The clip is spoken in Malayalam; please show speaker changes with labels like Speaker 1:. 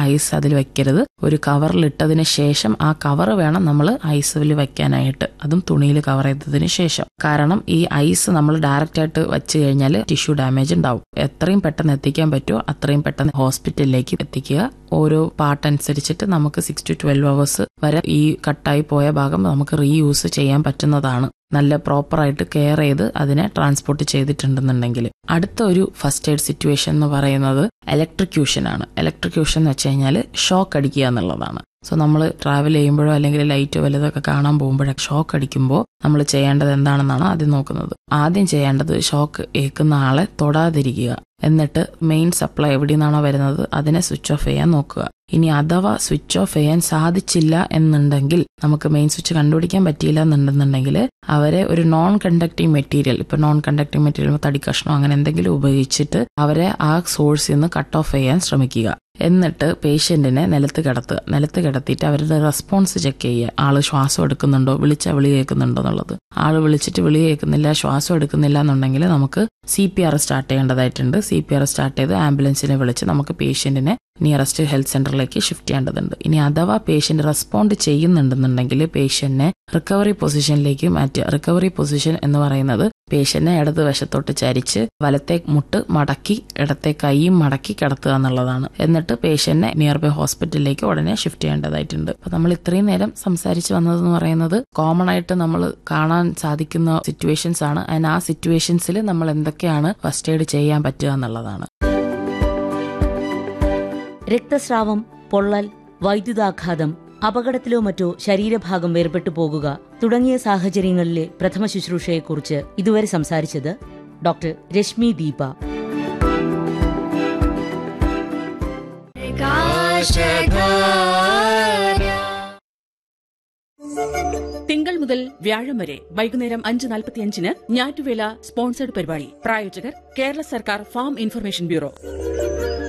Speaker 1: ഐസ് അതിൽ വെക്കരുത് ഒരു കവറിൽ ഇട്ടതിന് ശേഷം ആ കവർ വേണം നമ്മൾ ഐസിൽ വെക്കാനായിട്ട് അതും തുണിയിൽ കവർ ചെയ്തതിന് ശേഷം കാരണം ഈ ഐസ് നമ്മൾ ഡയറക്റ്റ് ആയിട്ട് വെച്ച് കഴിഞ്ഞാൽ ടിഷ്യൂ ഡാമേജ് ഉണ്ടാവും എത്രയും പെട്ടെന്ന് എത്തിക്കാൻ പറ്റുമോ അത്രയും പെട്ടെന്ന് ഹോസ്പിറ്റലിലേക്ക് എത്തിക്കുക ഓരോ പാർട്ട് അനുസരിച്ചിട്ട് നമുക്ക് സിക്സ് ടു ട്വൽവ് അവേഴ്സ് വരെ ഈ കട്ടായി പോയ ഭാഗം നമുക്ക് റീയൂസ് ചെയ്യാൻ പറ്റുന്നതാണ് നല്ല പ്രോപ്പറായിട്ട് കെയർ ചെയ്ത് അതിനെ ട്രാൻസ്പോർട്ട് ചെയ്തിട്ടുണ്ടെന്നുണ്ടെങ്കിൽ അടുത്ത ഒരു ഫസ്റ്റ് എയ്ഡ് സിറ്റുവേഷൻ എന്ന് പറയുന്നത് ഇലക്ട്രിക്യൂഷൻ ആണ് ഇലക്ട്രിക്യൂഷൻ എന്ന് വെച്ച് കഴിഞ്ഞാൽ ഷോക്ക് അടിക്കുക എന്നുള്ളതാണ് സോ നമ്മൾ ട്രാവൽ ചെയ്യുമ്പോഴോ അല്ലെങ്കിൽ ലൈറ്റോ വലുതൊക്കെ കാണാൻ പോകുമ്പോഴൊക്കെ ഷോക്ക് അടിക്കുമ്പോൾ നമ്മൾ ചെയ്യേണ്ടത് എന്താണെന്നാണ് ആദ്യം നോക്കുന്നത് ആദ്യം ചെയ്യേണ്ടത് ഷോക്ക് ഏൽക്കുന്ന ആളെ തൊടാതിരിക്കുക എന്നിട്ട് മെയിൻ സപ്ലൈ എവിടെ നിന്നാണോ വരുന്നത് അതിനെ സ്വിച്ച് ഓഫ് ചെയ്യാൻ നോക്കുക ഇനി അഥവാ സ്വിച്ച് ഓഫ് ചെയ്യാൻ സാധിച്ചില്ല എന്നുണ്ടെങ്കിൽ നമുക്ക് മെയിൻ സ്വിച്ച് കണ്ടുപിടിക്കാൻ പറ്റിയില്ല എന്നുണ്ടെന്നുണ്ടെങ്കിൽ അവരെ ഒരു നോൺ കണ്ടക്ടിങ് മെറ്റീരിയൽ ഇപ്പൊ നോൺ കണ്ടക്ടിങ് മെറ്റീരിയൽ തടി കഷ്ണോ അങ്ങനെ എന്തെങ്കിലും ഉപയോഗിച്ചിട്ട് അവരെ ആ സോഴ്സിൽ നിന്ന് കട്ട് ഓഫ് ചെയ്യാൻ ശ്രമിക്കുക എന്നിട്ട് പേഷ്യന്റിനെ നിലത്ത് കിടത്തുക നിലത്ത് കിടത്തിയിട്ട് അവരുടെ റെസ്പോൺസ് ചെക്ക് ചെയ്യുക ആള് ശ്വാസം എടുക്കുന്നുണ്ടോ വിളിച്ചാൽ വിളി കേൾക്കുന്നുണ്ടോ എന്നുള്ളത് ആള് വിളിച്ചിട്ട് വിളി കേൾക്കുന്നില്ല ശ്വാസം എടുക്കുന്നില്ല എന്നുണ്ടെങ്കിൽ നമുക്ക് സി പി ആർ സ്റ്റാർട്ട് ചെയ്യേണ്ടതായിട്ടുണ്ട് സി പി ആർ സ്റ്റാർട്ട് ചെയ്ത് ആംബുലൻസിനെ വിളിച്ച് നമുക്ക് പേഷ്യന്റിനെ നിയറസ്റ്റ് ഹെൽത്ത് സെന്ററിലേക്ക് ഷിഫ്റ്റ് ചെയ്യേണ്ടതുണ്ട് ഇനി അഥവാ പേഷ്യന്റ് റെസ്പോണ്ട് ചെയ്യുന്നുണ്ടെന്നുണ്ടെങ്കിൽ പേഷ്യന്റിനെ റിക്കവറി പൊസിഷനിലേക്ക് മാറ്റുക റിക്കവറി പൊസിഷൻ എന്ന് പറയുന്നത് പേഷ്യന്റിനെ ഇടത് വശത്തോട്ട് ചരിച്ച് വലത്തെ മുട്ട് മടക്കി ഇടത്തെ കൈയും മടക്കി കിടത്തുക എന്നുള്ളതാണ് എന്നിട്ട് പേഷ്യന്റിനെ നിയർ ബൈ ഹോസ്പിറ്റലിലേക്ക് ഉടനെ ഷിഫ്റ്റ് ചെയ്യേണ്ടതായിട്ടുണ്ട് അപ്പൊ നമ്മൾ ഇത്രയും നേരം സംസാരിച്ചു വന്നതെന്ന് പറയുന്നത് കോമൺ ആയിട്ട് നമ്മൾ കാണാൻ സാധിക്കുന്ന സിറ്റുവേഷൻസ് ആണ് ആൻഡ് ആ സിറ്റുവേഷൻസിൽ നമ്മൾ എന്തൊക്കെയാണ് ഫസ്റ്റ് എയ്ഡ് ചെയ്യാൻ പറ്റുക എന്നുള്ളതാണ്
Speaker 2: രക്തസ്രാവം പൊള്ളൽ വൈദ്യുതാഘാതം അപകടത്തിലോ മറ്റോ ശരീരഭാഗം വേർപെട്ടു പോകുക തുടങ്ങിയ സാഹചര്യങ്ങളിലെ പ്രഥമ ശുശ്രൂഷയെക്കുറിച്ച് ഇതുവരെ സംസാരിച്ചത് ഡോക്ടർ രശ്മി ദീപ
Speaker 3: തിങ്കൾ മുതൽ വ്യാഴം വരെ വൈകുന്നേരം അഞ്ച് നാൽപ്പത്തിയഞ്ചിന് ഞാറ്റുവേല സ്പോൺസേഡ് പരിപാടി പ്രായോജകർ കേരള സർക്കാർ ഫാം ഇൻഫർമേഷൻ ബ്യൂറോ